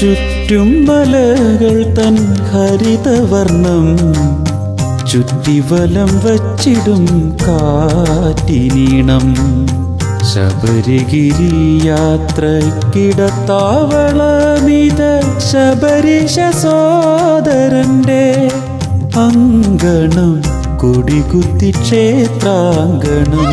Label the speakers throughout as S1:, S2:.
S1: ചുറ്റും മലകൾ തൻ ഹരിതവർണം ചുറ്റിവലം വച്ചിടും കാറ്റിനീണം ശബരിഗിരി യാത്രക്കിടത്താവളമിത ശബരിശ സോദരന്റെ അങ്കണം കൊടികുത്തി ക്ഷേത്രാങ്കണം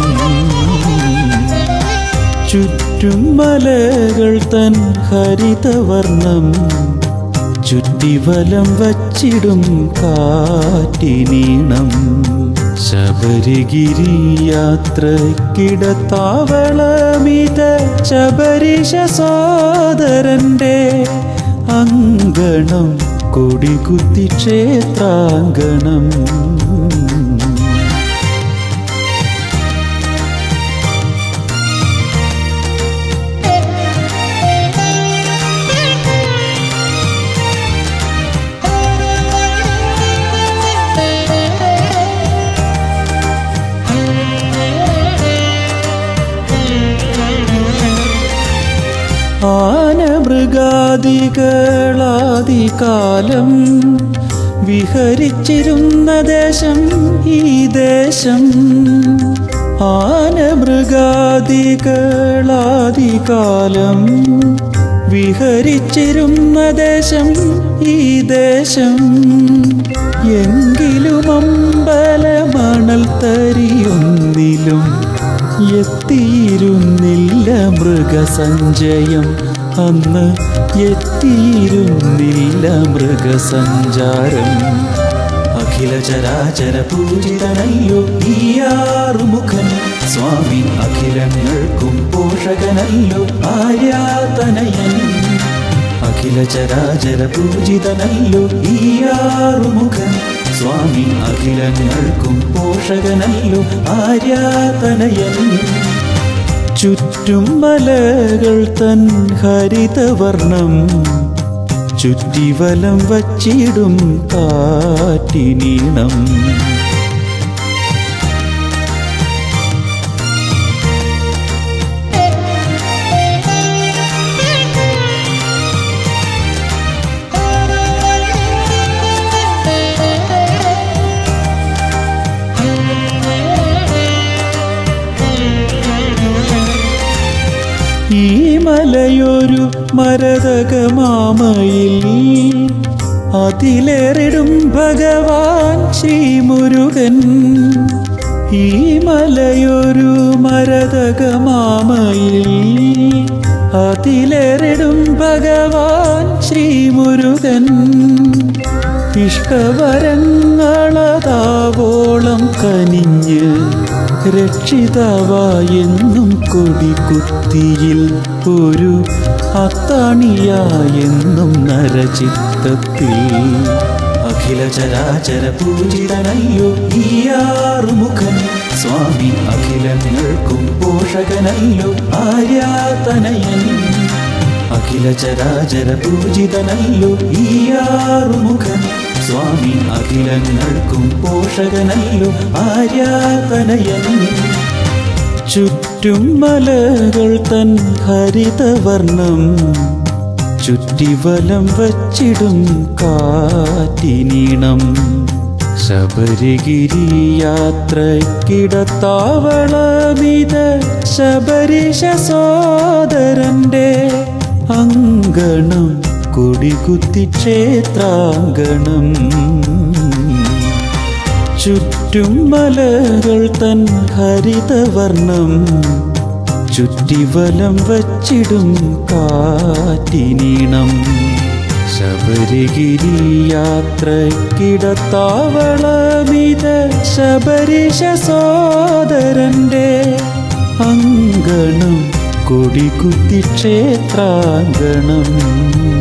S1: ചുറ്റും മലകൾ തൻ ഹരിതവർണം ചുറ്റിവലം വച്ചിടും കാറ്റിനീണം ശബരിഗിരി യാത്രക്കിടത്താവളമിത ശബരിശ സോദരന്റെ അങ്കണം കൊടികുത്തി ക്ഷേത്രാങ്കണം ആനമൃഗാദികളാദികാലം വിഹരിച്ചിരുന്ന ദേശം ഈ ദേശം ആനമൃഗാദികളാദികാലം വിഹരിച്ചിരുന്ന ദേശം ഈ ദേശം എങ്കിലും അമ്പലമണൽ തരിയൊന്നിലും എത്തിയിരുന്നില്ല മൃഗസഞ്ചയം അന്ന് എത്തിയിരുന്നില്ല മൃഗസഞ്ചാരം അഖില ചരാചര പൂജിതനല്ലോ ഈ ആറുമുഖൻ സ്വാമി അഖിലങ്ങൾക്കും പോഷകനല്ലോ ആര്യാതനയൻ അഖില ചരാചര പൂജിതനല്ലോ ഈ ആറുമുഖൻ സ്വാമി അഖിലങ്ങൾക്കും പോഷകനല്ലോ ആര്യാതനയൻ ചുറ്റും മലകൾ തൻ ഹരിതവർണം ചുറ്റിവലം വച്ചിടും കാറ്റിനീണം ഈ മലയൊരു മരതകമാമയിൽ അതിലേറിടും ഭഗവാൻ ശ്രീമുരുകൻ ഈ മലയൊരു മരതകമാമയിൽ അതിലേറിടും ഭഗവാൻ ശ്രീമുരുകൻ ഇഷ്ടവരങ്ങളതാവോളം കനിഞ്ഞ് രക്ഷിതാവായെന്നും കൊടികുത്തിയിൽ ഒരു അത്താണിയായെന്നും നരചിത്തത്തിൽ അഖില ചരാചര പൂജിതനല്ലോ ഈ ആറുമുഖൻ സ്വാമി അഖിലങ്ങൾക്കും പോഷകനല്ലോ ആര്യാതനയൻ അഖില ചരാചര പൂജിതനല്ലോ ഈ ആറുമുഖൻ സ്വാമി അഖിലങ്ങൾക്കും പോഷകനല്ലോ ആര്യാതനയൻ ചുറ്റും മലകൾ തൻ ഹരിതവർണം ചുറ്റിവലം വച്ചിടും കാറ്റിനീണം ശബരിഗിരി യാത്രക്കിടത്താവളമിത ശബരിശ സോദരന്റെ അങ്കണം കൊടികുത്തി ക്ഷേത്രാങ്കണം ചുറ്റും മലകൾ തൻ ഹരിതവർണം ചുറ്റിവലം വച്ചിടും കാറ്റിനീണം ശബരിഗിരി യാത്രക്കിടത്താവളമിത ശബരിശ സോദരന്റെ അങ്കണം കൊടികുത്തി ക്ഷേത്രാങ്കണം